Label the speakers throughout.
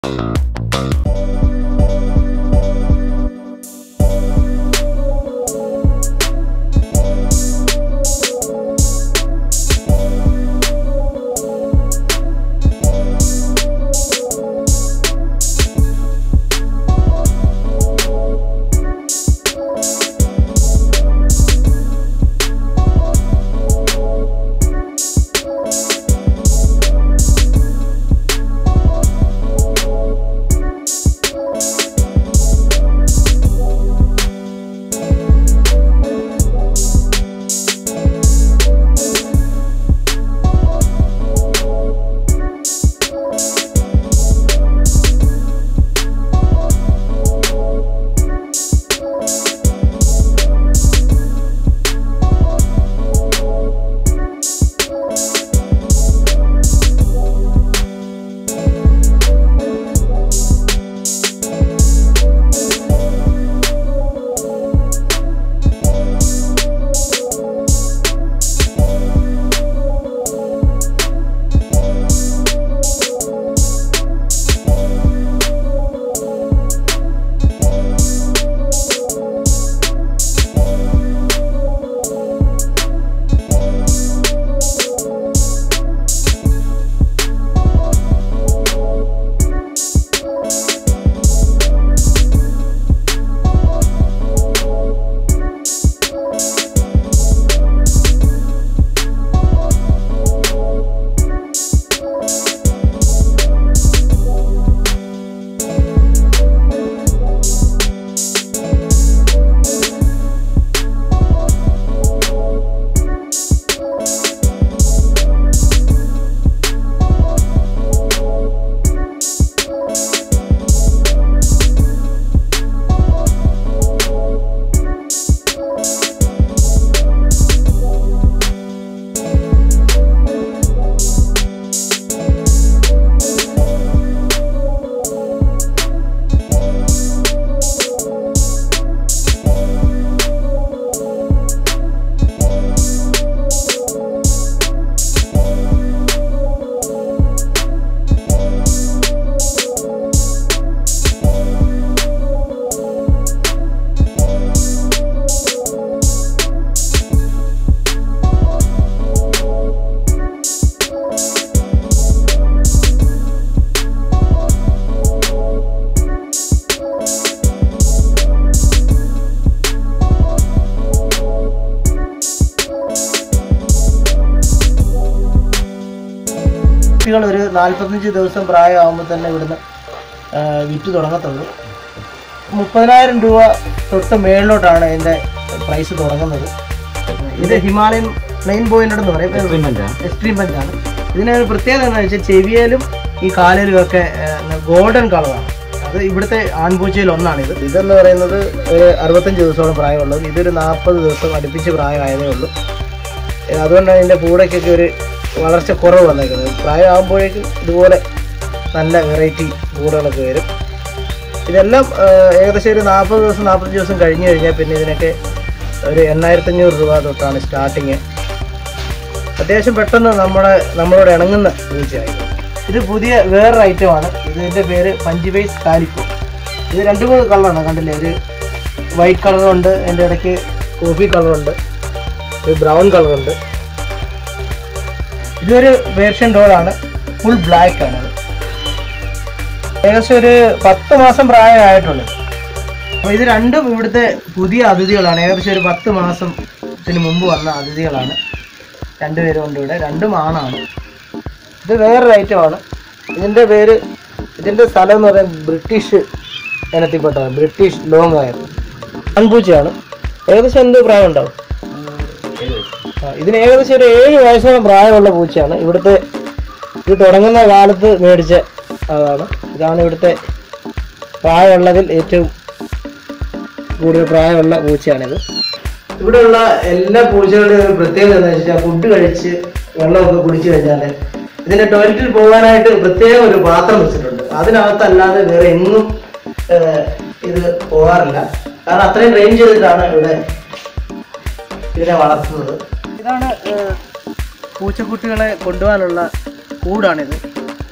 Speaker 1: കുട്ടികൾ ഒരു നാൽപ്പത്തഞ്ച് ദിവസം പ്രായമാകുമ്പോൾ തന്നെ ഇവിടുന്ന് ആ, വിറ്റ് തുടങ്ങത്തുള്ളൂ മുപ്പതിനായിരം രൂപ തൊട്ട് മേളിലോട്ടാണ് ഇതിൻ്റെ പ്രൈസ് തുടങ്ങുന്നത് ഇത് ഹിമാലയൻ പ്ലെയിൻ ബോയിനോട് എന്ന് പറയും എക്സ്ട്രീം പഞ്ചാണ് ഇതിന് ഒരു പ്രത്യേകത എന്താണെന്ന് വെച്ചാൽ ചെവിയിലും ഈ കാലിലും ഒക്കെ ഗോൾഡൻ കളറാണ് അത് ഇവിടുത്തെ ആൺപൂച്ചയിൽ ഒന്നാണ് ഇത് ഇതെന്ന് പറയുന്നത് ഒരു അറുപത്തഞ്ച് ദിവസത്തോളം പ്രായമുള്ളത് ഇതൊരു നാൽപ്പത് ദിവസം അടുപ്പിച്ച് പ്രായമായതേ ഉള്ളൂ ഏ, അതുകൊണ്ടാണ് ഇതിൻ്റെ പൂടയ്ക്കൊക്കെ ഒരു വളർച്ച കുറവ് വന്നേക്കുന്നത് പ്രായമാകുമ്പോഴേക്കും ഇതുപോലെ നല്ല വെറൈറ്റി പൂടകളൊക്കെ വരും ഇതെല്ലാം ആ, ഏകദേശം ഒരു നാൽപ്പത് ദിവസം നാൽപ്പത്തഞ്ച് ദിവസം കഴിഞ്ഞ് കഴിഞ്ഞാൽ പിന്നെ ഇതിനൊക്കെ ഒരു എണ്ണായിരത്തഞ്ഞൂറ് രൂപ തൊട്ടാണ് സ്റ്റാർട്ടിങ് അത്യാവശ്യം പെട്ടെന്ന് നമ്മുടെ നമ്മളോട് ഇണങ്ങുന്ന പൂച്ചയായി ഇത് പുതിയ വേറൊരു ഐറ്റമാണ് ഇതിൻ്റെ പേര് പഞ്ചിബൈസ് കാലിക്കോ ഇത് രണ്ട് മൂന്ന് കളറാണ് കണ്ടില്ലേ ഒരു വൈറ്റ് കളറുണ്ട് അതിൻ്റെ ഇടയ്ക്ക് കോഫി കളറുണ്ട് ഒരു ബ്രൗൺ കളറുണ്ട് ഇതൊരു വേർഷൻ ഡോളാണ് ഫുൾ ബ്ലാക്ക് ആണ് ഏകദേശം ഒരു പത്ത് മാസം പ്രായമായിട്ടുള്ളൂ അപ്പോൾ ഇത് രണ്ടും ഇവിടുത്തെ പുതിയ അതിഥികളാണ് ഏകദേശം ഒരു പത്ത് മാസത്തിന് മുമ്പ് വന്ന അതിഥികളാണ് രണ്ടുപേരും ഉണ്ട് ഇവിടെ രണ്ടും ആണാണ് ഇത് വേറൊരു ഐറ്റമാണ് ഇതിൻ്റെ പേര് ഇതിൻ്റെ സ്ഥലം എന്ന് പറയുന്നത് ബ്രിട്ടീഷ് ഇനത്തിൽപ്പെട്ടതാണ് ബ്രിട്ടീഷ് ലോങ് ആയർ ആൺപൂച്ചയാണ് ഏകദേശം എന്ത് പ്രായം ഉണ്ടാവും ആ, ഇതിന് ഏകദേശം ഒരു ഏഴ് വയസ്സോളം പ്രായമുള്ള പൂച്ചയാണ് ഇവിടുത്തെ ഇത് തുടങ്ങുന്ന കാലത്ത് മേടിച്ച അതാണ് ഇതാണ് ഇവിടുത്തെ പ്രായമുള്ളതിൽ ഏറ്റവും കൂടുതൽ പ്രായമുള്ള പൂച്ചയാണിത് ഇവിടെയുള്ള എല്ലാ പൂച്ചകളുടെയും ഒരു പ്രത്യേകത എന്താ വെച്ചാൽ ഫുഡ് കഴിച്ച് വെള്ളമൊക്കെ കുടിച്ചു കഴിഞ്ഞാൽ ഇതിന്റെ ടോയ്ലറ്റിൽ പോകാനായിട്ട് പ്രത്യേക ഒരു പാത്രം വെച്ചിട്ടുണ്ട് അതിനകത്തല്ലാതെ വേറെ എങ്ങും ഏഹ്, ഇത് പോകാറില്ല കാരണം അത്രയും ട്രെയിൻ ചെയ്തിട്ടാണ് ഇവിടെ ഇതിനെ വളർത്തുന്നത് ഇതാണ് ഏഹ്, പൂച്ചക്കുട്ടികളെ കൊണ്ടുപോകാനുള്ള കൂടാണിത്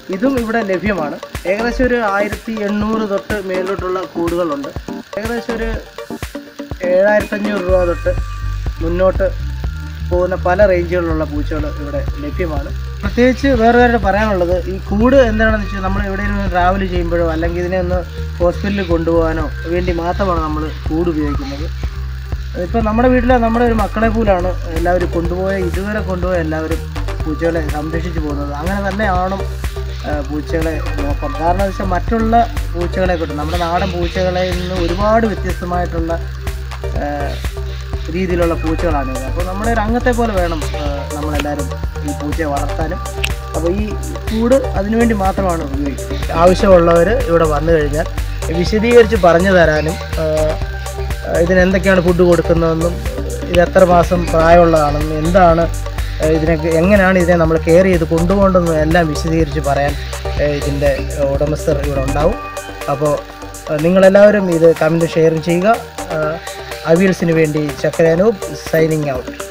Speaker 1: ഇതും ഇവിടെ ലഭ്യമാണ് ഏകദേശം ഒരു ആയിരത്തി എണ്ണൂറ് തൊട്ട് മേലോട്ടുള്ള കൂടുകളുണ്ട് ഏകദേശം ഒരു ഏഴായിരത്തഞ്ഞൂറ് രൂപ തൊട്ട് മുന്നോട്ട് പോകുന്ന പല റേഞ്ചുകളിലുള്ള പൂച്ചകൾ ഇവിടെ ലഭ്യമാണ് പ്രത്യേകിച്ച് വേറെ വേറെ പറയാനുള്ളത് ഈ കൂട് എന്താണെന്ന് വെച്ചാൽ നമ്മൾ എവിടെയെങ്കിലും ട്രാവൽ ചെയ്യുമ്പോഴോ അല്ലെങ്കിൽ ഇതിനെ ഒന്ന് ഹോസ്പിറ്റലിൽ കൊണ്ടുപോകാനോ വേണ്ടി മാത്രമാണ് നമ്മൾ കൂട് ഉപയോഗിക്കുന്നത് ഇപ്പം നമ്മുടെ വീട്ടിൽ നമ്മുടെ ഒരു മക്കളെ പോലാണ് എല്ലാവരും കൊണ്ടുപോയ ഇതുവരെ കൊണ്ടുപോയ എല്ലാവരും പൂച്ചകളെ സംരക്ഷിച്ചു പോകുന്നത് അങ്ങനെ തന്നെയാണ് ആ, പൂച്ചകളെ നോക്കാം കാരണം എന്ന് വെച്ചാൽ മറ്റുള്ള പൂച്ചകളെ കൊണ്ട് നമ്മുടെ നാടൻ പൂച്ചകളെ നിന്ന് ഒരുപാട് വ്യത്യസ്തമായിട്ടുള്ള ആ, രീതിയിലുള്ള പൂച്ചകളാണിത് അപ്പോൾ നമ്മുടെ ഒരു അംഗത്തെ പോലെ വേണം ആ, നമ്മളെല്ലാവരും ഈ പൂച്ചയെ വളർത്താനും അപ്പോൾ ഈ കൂട് അതിനുവേണ്ടി മാത്രമാണ് ഉപയോഗിക്കുന്നത് ആവശ്യമുള്ളവർ ഇവിടെ വന്നു കഴിഞ്ഞാൽ വിശദീകരിച്ച് പറഞ്ഞു തരാനും ആ, ഇതിനെന്തൊക്കെയാണ് ഫുഡ് കൊടുക്കുന്നതെന്നും ഇത് എത്ര മാസം പ്രായമുള്ളതാണെന്നും എന്താണ് ഏഹ് ഇതിനൊക്കെ എങ്ങനെയാണ് ഇതിനെ നമ്മൾ കെയർ ചെയ്ത് കൊണ്ടുപോകേണ്ടതെന്നും എല്ലാം വിശദീകരിച്ച് പറയാൻ ഏഹ് ഇതിൻ്റെ ഉടമസ്ഥർ ഇവിടെ ഉണ്ടാവും അപ്പോൾ ഏഹ് നിങ്ങളെല്ലാവരും ഇത് കമൻറ്റ് ഷെയർ ചെയ്യുക അവിയൽസിന് വേണ്ടി ചക്കരനൂപ് സൈനിങ് ഔട്ട്